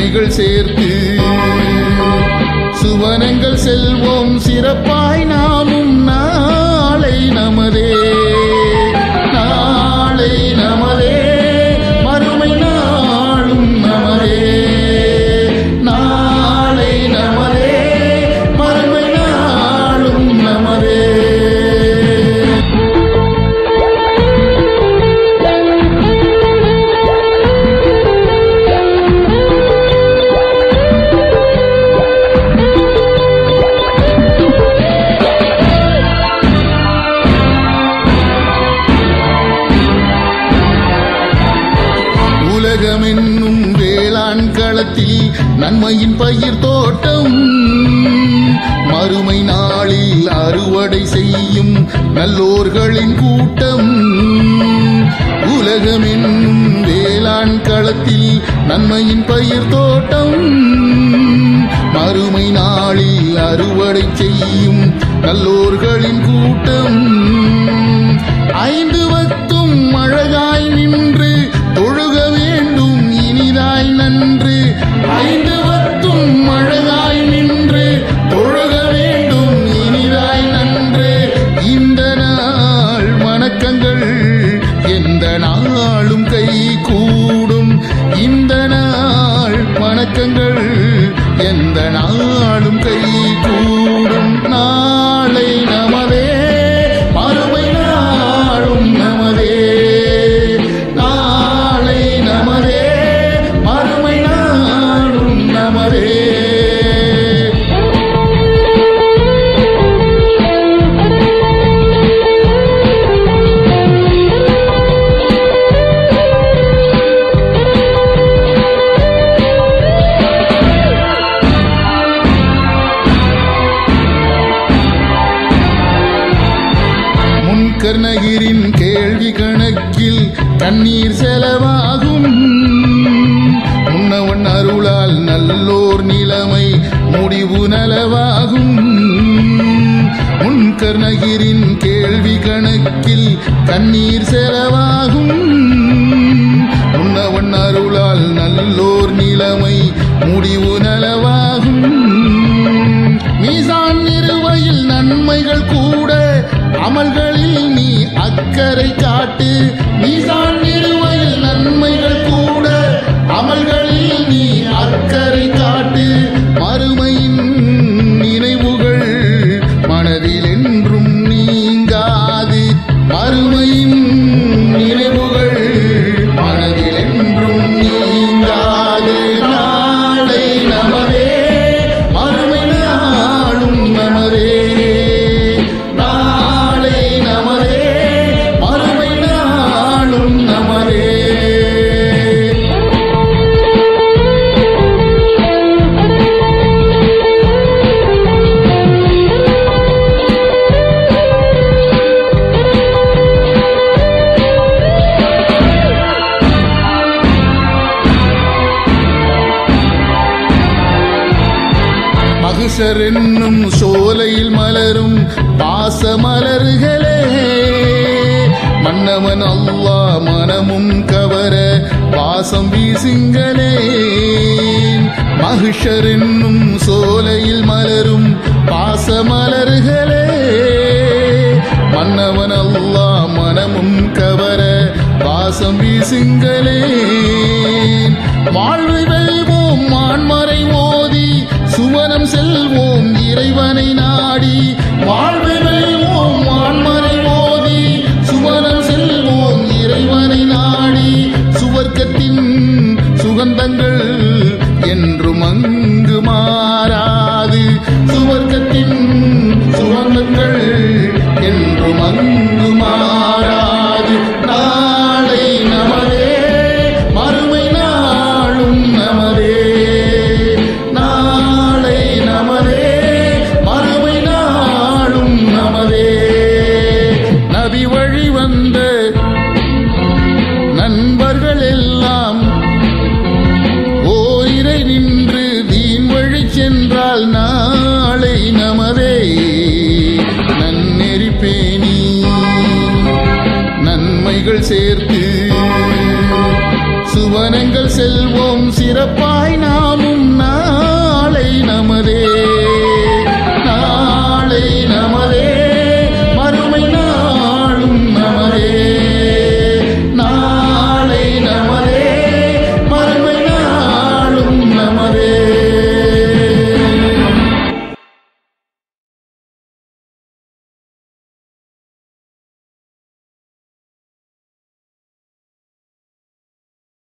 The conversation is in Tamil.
நன்மைகள் சேர்த்து சுவனங்கள் செல்வோம் சிறப்பாய் நாமும் நாளை நமதே நாளை நமதே மறுமை நாளும் நமதே நாளை நமதே மறுமை நாளும் நமதே உலகமென்னும் வேளாண் களத்தில் நன்மையின் பயிர் தோட்டம் மறுமை நாளில் அறுவடை செய்யும் நல்லோர்களின் கூட்டம் உலகமென்னும் வேளாண் களத்தில் நன்மையின் பயிர் தோட்டம் மறுமை நாளில் அறுவடை செய்யும் நல்லோர்களின் கூட்டம் ஐந்து வத்தும் அழகாய் நின்று தொழுக வேண்டும் இனிதாய் நன்று ஐந்து வத்தும் அழகாய் நின்று தொழுக வேண்டும் இனிதாய் நன்று இந்த நாள் வணக்கங்கள் எந்த நாளும் கை கூடும் இந்த நாள் வணக்கங்கள் எந்த நாளும் கை கூடும் நாளை நமதே மறுமை நாளும் நமதே நாளை நமதே மறுமை நாளும் நமதே முன்கர்ணகிரின் கேள்வி கணக்கில் கண்ணீர் செலவாகும் முன்னவன் அருளால் நல்லோர் நிலைமை முடிவு நலவாகும் முன்கர்ணகிரின் கேள்வி கணக்கில் கண்ணீர் செலவாகும் முன்னவன் அருளால் நல்லோர் நிலைமை முடிவு நலவாகும் மீசான் நிறுவையில் நன்மைகள் கூட அமல்களில் நீ அக்கறை காட்டு மீசான் நிறுவையில் நன்மைகள் கூட அமல்களில் நீ அக்கறை காட்டு மறுமையின் நினைவுகள் மனதில் என்றும் நீங்காது மறுமையின் நினைவுகள் மனதில் என்றும் நீங்காது நாளை நமதே மறுமை நாளும் நமதே நாளை நமதே மறுமை நாளும் நமதே மகுஷர் என்னும் சோலையில் மலரும் பாச மலர்களே மன்னவன் அல்லா மனமும் கவர பாசம் வீசுங்களே மகிஷர் என்னும் சோலையில் மலரும் பாச மலர்களே மன்னவன் அல்லா மனமும் கவர பாசம் வீசுங்களே வாழ்வை வெல்வோம் மான்மறை ஓதி சுவனம் செல்வோம் இறைவனை நாடி வாழ்வை வெல்வோம் மான்மறை ஓதி சுவனம் செல்வோம் இறைவனை நாடி சுவர்க்கத்தின் சுகந்தங்கள் என்றும் அங்கு மாறாது சுவர்க்கத்தின் சுகந்தங்கள் என்றும் அங்கு மாறாது நாளை நமதே மறுமை நாளும் நமதே நாளை நமதே மறுமை நாளும் நமதே நபி வழி வந்த நண்பர்கள் எல்லாம் ஓரிரை நின்று தீன் வழி சென்றால் நாளை நமதே நன்னெறி பேணி நன்மைகள் சேர்த்து சுவனங்கள் செல்வோம் சிறப்பாய் நாம்